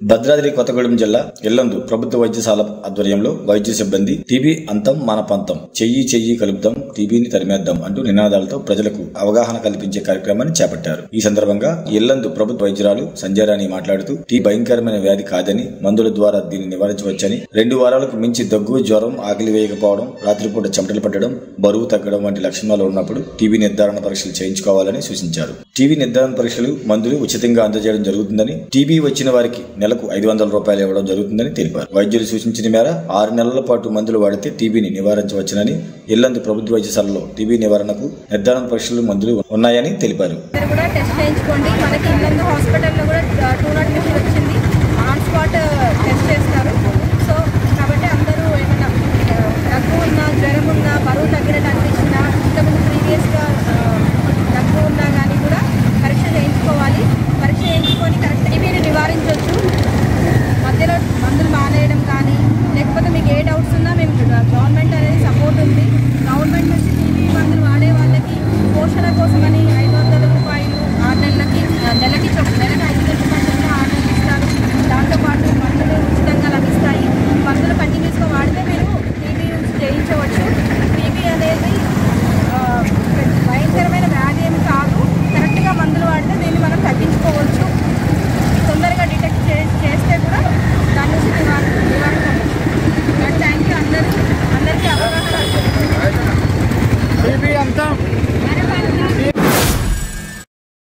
భద్రాద్రి కొత్తగూడెం జిల్లా ఇల్లందు ప్రభుత్వ వైద్యశాల ఆధ్వర్యంలో వైద్య సిబ్బంది టీబీ అంతం మన పంతం చెయ్యి చెయ్యి కలుపుదాం టీబీని తరిమేద్దాం అంటూ నినాదాలతో ప్రజలకు అవగాహన కల్పించే కార్యక్రమాన్ని చేపట్టారు ఈ సందర్భంగా ఇల్లందు ప్రభుత్వ వైద్యురాలు సంజయరాణి మాట్లాడుతూ టీ భయంకరమైన వ్యాధి కాదని మందుల ద్వారా దీన్ని నివారించవచ్చని రెండు వారాలకు మించి దగ్గు జ్వరం ఆకలి వేయకపోవడం రాత్రిపూట చెమటలు పట్టడం బరువు తగ్గడం వంటి లక్షణాలు ఉన్నప్పుడు టీబీ నిర్ధారణ పరీక్షలు చేయించుకోవాలని సూచించారు టీబీ నిర్ధారణ పరీక్షలు మందులు ఉచితంగా అందజేయడం జరుగుతుందని టీబీ వచ్చిన వారికి నెలకు ఐదు వందల రూపాయలు ఇవ్వడం జరుగుతుందని తెలిపారు వైద్యులు సూచించిన మేర ఆరు నెలల పాటు మందులు వాడితే టీబీని నివారించవచ్చునని ఇల్లందు ప్రభుత్వ వైద్యశాలలో టీబీ నివారణకు నిర్ధారణ పరీక్షలు మందులు ఉన్నాయని తెలిపారు మీరు కూడా టెస్ట్ చేయించుకోండి మనకి ఇల్లందు హాస్పిటల్లో కూడా టూ నాట్ మిషన్ వచ్చింది ఆన్ స్పాట్ టెస్ట్ చేస్తారు సో కాబట్టి అందరూ ఏమైనా ఆ, దగ్గు ఉన్నా జ్వరం ఉన్నా బరువు తగ్గినట్టు అనిపించినా ఇంతకుముందు ప్రీవియస్గా